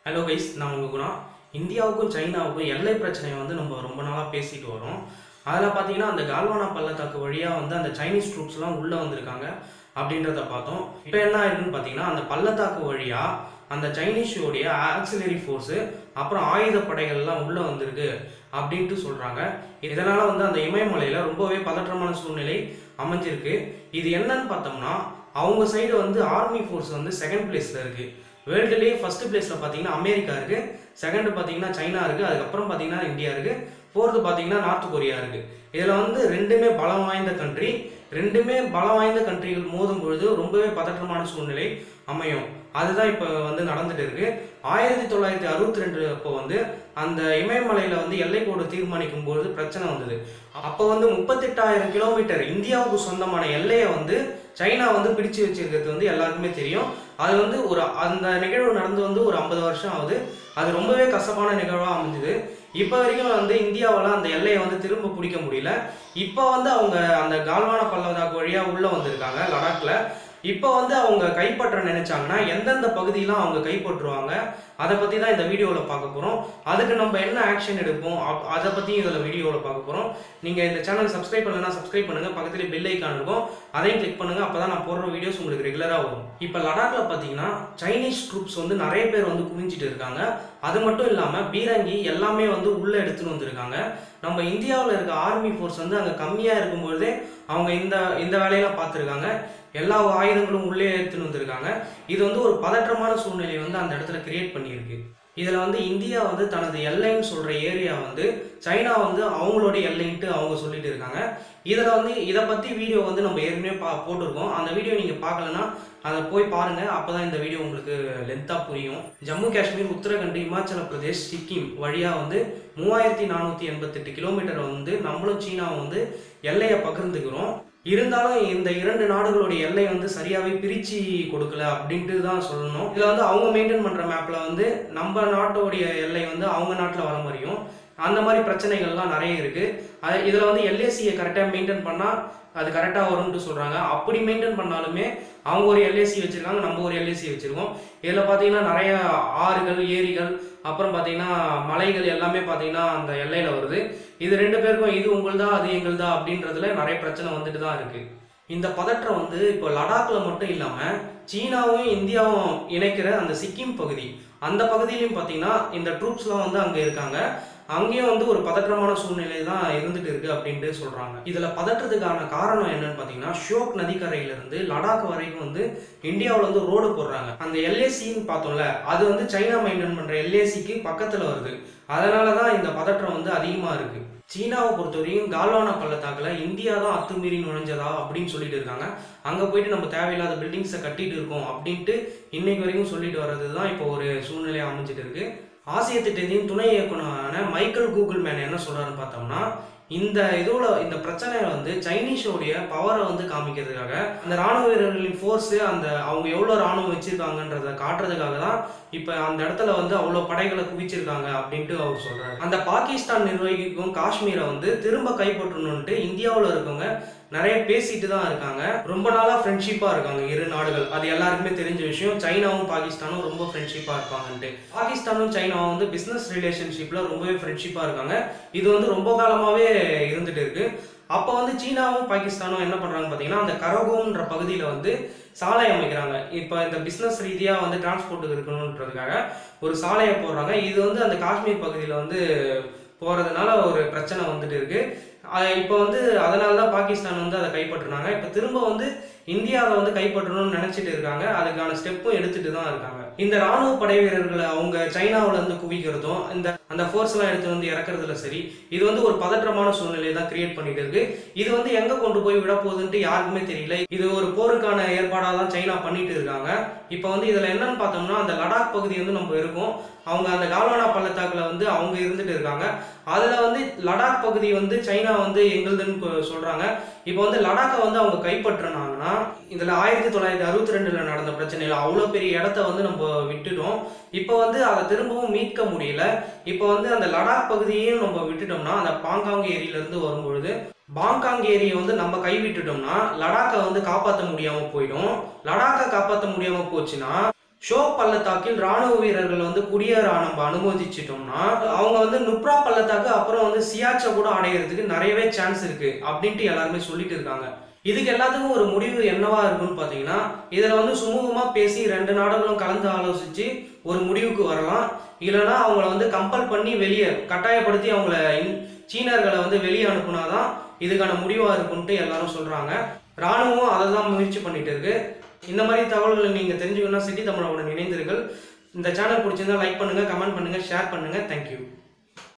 hello guys நான் உங்கள் குணா இந்தியாவுக்கும் சைனாவுக்கும் எல்லை பிரச்சனையை வந்து நம்ம ரொம்ப நாளாக பேசிட்டு வரோம் அதில் பார்த்தீங்கன்னா அந்த கால்வானா பள்ளத்தாக்கு வழியாக வந்து அந்த சைனீஸ் ட்ரூப்ஸ்லாம் உள்ளே வந்திருக்காங்க அப்படின்றத பார்த்தோம் இப்போ என்ன ஆயிருக்குன்னு பார்த்தீங்கன்னா அந்த பள்ளத்தாக்கு வழியாக அந்த சைனீஸோடைய ஆக்சிலரி ஃபோர்ஸு அப்புறம் ஆயுத படைகள்லாம் உள்ளே வந்திருக்கு அப்படின்ட்டு சொல்கிறாங்க இதனால் வந்து அந்த இமயமலையில் ரொம்பவே பதற்றமான சூழ்நிலை அமைஞ்சிருக்கு இது என்னன்னு பார்த்தோம்னா அவங்க சைடு வந்து ஆர்மி ஃபோர்ஸ் வந்து செகண்ட் பிளேஸில் இருக்குது வேர்ல்டுலேயே ஃபர்ஸ்ட் பிளேஸில் பார்த்தீங்கன்னா அமெரிக்கா இருக்குது செகண்ட் பார்த்தீங்கன்னா சைனா இருக்குது அதுக்கப்புறம் பார்த்தீங்கன்னா இந்தியா இருக்குது ஃபோர்த்து பார்த்தீங்கன்னா நார்த் கொரியா இருக்குது இதில் வந்து ரெண்டுமே பலம் வாய்ந்த கண்ட்ரி ரெண்டுமே பலம் வாய்ந்த கண்ட்ரிகள் மோதும் பொழுது ரொம்பவே பதற்றமான சூழ்நிலை அமையும் அதுதான் இப்போ வந்து நடந்துட்டு இருக்கு ஆயிரத்தி தொள்ளாயிரத்தி அறுபத்தி ரெண்டு அப்போ வந்து அந்த இமயமலையில் வந்து எல்லைக்கோடு தீர்மானிக்கும் பொழுது பிரச்சனை வந்தது அப்போ வந்து முப்பத்தெட்டாயிரம் கிலோமீட்டர் இந்தியாவுக்கு சொந்தமான எல்லையை வந்து சைனா வந்து பிடிச்சு வச்சிருக்கிறது வந்து எல்லாருக்குமே தெரியும் அது வந்து ஒரு அந்த நிகழ்வு நடந்து வந்து ஒரு ஐம்பது வருஷம் ஆகுது அது ரொம்பவே கசப்பான நிகழ்வாக அமைஞ்சுது இப்போ வரைக்கும் வந்து இந்தியாவால் அந்த எல்லையை வந்து திரும்ப பிடிக்க முடியல இப்போ வந்து அவங்க அந்த கால்வான பள்ளத்தாக்கு வழியாக உள்ளே வந்திருக்காங்க லடாக்ல இப்போ வந்து அவங்க கைப்பற்ற நினைச்சாங்கன்னா எந்தெந்த பகுதியெலாம் அவங்க கைப்பற்றுவாங்க அதை பற்றி தான் இந்த வீடியோவில் பார்க்க போகிறோம் அதுக்கு நம்ம என்ன ஆக்ஷன் எடுப்போம் அப்- அதை பற்றியும் இதில் வீடியோவில் பார்க்க போகிறோம் நீங்கள் இந்த சேனல் சப்ஸ்கிரைப் பண்ணலன்னா சப்ஸ்கிரைப் பண்ணுங்கள் பக்கத்துலேயே பெல் ஐக்கான் இருக்கும் அதையும் கிளிக் பண்ணுங்கள் அப்போ தான் நான் போடுற வீடியோஸ் உங்களுக்கு ரெகுலராக வரும் இப்போ லடாக்ல பார்த்தீங்கன்னா சைனீஸ் ட்ரூப்ஸ் வந்து நிறைய பேர் வந்து குவிஞ்சிட்டு இருக்காங்க அது மட்டும் இல்லாமல் பீரங்கி எல்லாமே வந்து உள்ளே எடுத்துன்னு வந்திருக்காங்க நம்ம இந்தியாவில் இருக்க ஆர்மி ஃபோர்ஸ் வந்து அங்கே கம்மியாக இருக்கும்பொழுதே அவங்க இந்த இந்த வேலையெல்லாம் பார்த்துருக்காங்க எல்லா ஆயுதங்களும் உள்ளே எடுத்துன்னு வந்திருக்காங்க இது வந்து ஒரு பதற்றமான சூழ்நிலையை வந்து அந்த இடத்துல கிரியேட் பண்ணியிருக்கு இதில் வந்து இந்தியா வந்து தனது எல்லைன்னு சொல்கிற ஏரியா வந்து சைனா வந்து அவங்களோட எல்லைன்ட்டு அவங்க சொல்லிட்டு இருக்காங்க இதில் வந்து இதை பற்றி வீடியோ வந்து நம்ம ஏற்கனவே பா போட்டிருக்கோம் அந்த வீடியோ நீங்கள் பார்க்கலன்னா அதை போய் பாருங்கள் அப்போ தான் இந்த வீடியோ உங்களுக்கு லென்த்தாக புரியும் ஜம்மு காஷ்மீர் உத்தரகண்ட் இமாச்சல பிரதேஷ் சிக்கிம் வழியாக வந்து மூவாயிரத்தி நானூற்றி எண்பத்தெட்டு கிலோமீட்டர் வந்து நம்மளும் சீனாவும் வந்து எல்லையை பகிர்ந்துக்கிறோம் இருந்தாலும் இந்த இரண்டு நாடுகளுடைய எல்லை வந்து சரியாகவே பிரித்து கொடுக்கல அப்படின்ட்டு தான் சொல்லணும் இதில் வந்து அவங்க மெயின்டைன் பண்ணுற மேப்பில் வந்து நம்ம நாட்டோடைய எல்லை வந்து அவங்க நாட்டில் வர மாதிரியும் அந்த மாதிரி பிரச்சனைகள்லாம் நிறைய இருக்குது அது இதில் வந்து எல்ஏசியை கரெக்டாக மெயின்டைன் பண்ணால் அது கரெக்டாக வரும்னு சொல்கிறாங்க அப்படி மெயின்டைன் பண்ணாலுமே அவங்க ஒரு எல்ஏசி வச்சுருக்காங்க நம்ம ஒரு எல்ஏசி வச்சுருக்கோம் இதில் பார்த்தீங்கன்னா நிறைய ஆறுகள் ஏரிகள் அப்புறம் பார்த்தீங்கன்னா மலைகள் எல்லாமே பார்த்தீங்கன்னா அந்த எல்லையில் வருது இது ரெண்டு பேருக்கும் இது உங்களுதா அது எங்களுதா அப்படின்றதுல நிறைய பிரச்சனை வந்துட்டு தான் இருக்குது இந்த பதற்றம் வந்து இப்போ லடாக்ல மட்டும் இல்லாமல் சீனாவும் இந்தியாவும் இணைக்கிற அந்த சிக்கிம் பகுதி அந்த பகுதியிலையும் பார்த்தீங்கன்னா இந்த ட்ரூப்ஸ்லாம் வந்து அங்கே இருக்காங்க அங்கேயும் வந்து ஒரு பதற்றமான சூழ்நிலை தான் இருந்துட்டு இருக்கு அப்படின்ட்டு சொல்றாங்க இதுல பதற்றத்துக்கான காரணம் என்னன்னு பார்த்தீங்கன்னா ஷோக் நதிக்கரையில இருந்து லடாக் வரைக்கும் வந்து இந்தியாவில் வந்து ரோடு போடுறாங்க அந்த எல்ஏசின்னு பார்த்தோம்ல அது வந்து சைனா மெயின்டைன் பண்ற எல்ஏசிக்கு பக்கத்துல வருது அதனால தான் இந்த பதற்றம் வந்து அதிகமா இருக்கு சீனாவை பொறுத்தவரைக்கும் கால்வானா பள்ளத்தாக்கில் இந்தியா தான் அத்துமீறி நுழைஞ்சதா அப்படின்னு சொல்லிட்டு இருக்காங்க அங்கே போயிட்டு நம்ம தேவையில்லாத பில்டிங்ஸை கட்டிட்டு இருக்கோம் அப்படின்ட்டு இன்னைக்கு வரைக்கும் சொல்லிட்டு வர்றது தான் இப்போ ஒரு சூழ்நிலையாக அமைஞ்சிட்டு இருக்கு ஆசிய திட்டத்தின் துணை இயக்குனரான மைக்கேல் கூகுள் மேன் என்ன சொல்றாருன்னு பார்த்தோம்னா இந்த இதோட இந்த பிரச்சனை வந்து சைனீஸோடைய பவரை வந்து காமிக்கிறதுக்காக அந்த ராணுவ வீரர்களின் ஃபோர்ஸு அந்த அவங்க எவ்வளோ ராணுவம் வச்சிருக்காங்கன்றத காட்டுறதுக்காக தான் இப்போ அந்த இடத்துல வந்து அவ்வளோ படைகளை குவிச்சிருக்காங்க அப்படின்ட்டு அவர் சொல்றாரு அந்த பாகிஸ்தான் நிர்வகிக்கும் காஷ்மீரை வந்து திரும்ப கைப்பற்றணும்ட்டு இந்தியாவில் இருக்கவங்க நிறைய பேசிட்டு தான் இருக்காங்க ரொம்ப நாளாக ஃப்ரெண்ட்ஷிப்பாக இருக்காங்க இரு நாடுகள் அது எல்லாருக்குமே தெரிஞ்ச விஷயம் சைனாவும் பாகிஸ்தானும் ரொம்ப ஃப்ரெண்ட்ஷிப்பாக இருப்பாங்கன்ட்டு பாகிஸ்தானும் சைனாவும் வந்து பிஸ்னஸ் ரிலேஷன்ஷிப்பில் ரொம்பவே ஃப்ரெண்ட்ஷிப்பாக இருக்காங்க இது வந்து ரொம்ப காலமாகவே இருந்துட்டு இருக்கு அப்போ வந்து சீனாவும் பாகிஸ்தானும் என்ன பண்ணுறாங்க பார்த்தீங்கன்னா அந்த கரகோம்ன்ற பகுதியில் வந்து சாலை அமைக்கிறாங்க இப்போ இந்த பிஸ்னஸ் ரீதியாக வந்து டிரான்ஸ்போர்ட்டுக்கு இருக்கணுன்றதுக்காக ஒரு சாலையை போடுறாங்க இது வந்து அந்த காஷ்மீர் பகுதியில் வந்து போகிறதுனால ஒரு பிரச்சனை வந்துட்டு இருக்கு அஹ் இப்போ வந்து அதனால தான் பாகிஸ்தான் வந்து அதை கைப்பற்றினாங்க இப்போ திரும்ப வந்து இந்தியாவை வந்து கைப்பற்றணும்னு நினைச்சிட்டு இருக்காங்க அதுக்கான ஸ்டெப்பும் எடுத்துட்டு தான் இருக்காங்க இந்த ராணுவ படை வீரர்களை அவங்க சைனாவுல இருந்து குவிக்கிறதும் இந்த அந்த ஃபோர்ஸ் எல்லாம் எடுத்து வந்து இறக்குறதுல சரி இது வந்து ஒரு பதற்றமான சூழ்நிலையை தான் கிரியேட் பண்ணிட்டு இருக்கு இது வந்து எங்க கொண்டு போய் விட போகுதுன்ட்டு யாருக்குமே தெரியல இது ஒரு போருக்கான ஏற்பாடாக தான் சைனா பண்ணிட்டு இருக்காங்க இப்போ வந்து இதுல என்னன்னு பார்த்தோம்னா அந்த லடாக் பகுதி வந்து நம்ம இருக்கோம் அவங்க அந்த கால்வானா பள்ளத்தாக்குல வந்து அவங்க இருந்துட்டு இருக்காங்க அதுல வந்து லடாக் பகுதி வந்து சைனா வந்து எங்களுதுன்னு கொ- சொல்றாங்க இப்போ வந்து லடாக்கை வந்து அவங்க கைப்பற்றினாங்கன்னா இதுல ஆயிரத்தி தொள்ளாயிரத்தி அறுபத்தி ரெண்டுல நடந்த பிரச்சனையில அவ்வளோ பெரிய இடத்த வந்து நம்ம விட்டுட்டோம் இப்போ வந்து அதை திரும்பவும் மீட்க முடியல இப்போ வந்து அந்த லடாக் பகுதியையும் நம்ம விட்டுட்டோம்னா அந்த பாங்காங் ஏரியில இருந்து வரும்பொழுது பாங்காங் ஏரியை வந்து நம்ம கைவிட்டுட்டோம்னா லடாக்கை வந்து காப்பாற்ற முடியாம போயிடும் லடாக்கை காப்பாற்ற முடியாம போச்சுன்னா ஷோ பள்ளத்தாக்கில் ராணுவ வீரர்கள் வந்து குடியேற நம்ம அனுமதிச்சிட்டோம்னா அவங்க வந்து நுப்ரா பள்ளத்தாக்கு அப்புறம் வந்து சியாச்சை கூட அடையிறதுக்கு நிறையவே சான்ஸ் இருக்கு அப்படின்ட்டு எல்லாருமே சொல்லிட்டு இருக்காங்க இதுக்கு எல்லாத்துக்கும் ஒரு முடிவு என்னவா இருக்குன்னு பார்த்தீங்கன்னா இதில் வந்து சுமூகமாக பேசி ரெண்டு நாடுகளும் கலந்து ஆலோசித்து ஒரு முடிவுக்கு வரலாம் இல்லைன்னா அவங்கள வந்து கம்பல் பண்ணி வெளியே கட்டாயப்படுத்தி அவங்கள இன்- சீனர்களை வந்து வெளியே அனுப்புனாதான் இதுக்கான முடிவாக இருக்குன்ட்டு எல்லாரும் சொல்கிறாங்க ராணுவம் அதை தான் முயற்சி பண்ணிட்டு இருக்கு இந்த மாதிரி தகவல்களை நீங்கள் தெரிஞ்சுக்கணும்னா சிட்டி தமிழோட இணைந்தீர்கள் இந்த சேனல் பிடிச்சிருந்தா லைக் பண்ணுங்கள் கமெண்ட் பண்ணுங்கள் ஷேர் பண்ணுங்கள் தேங்க்யூ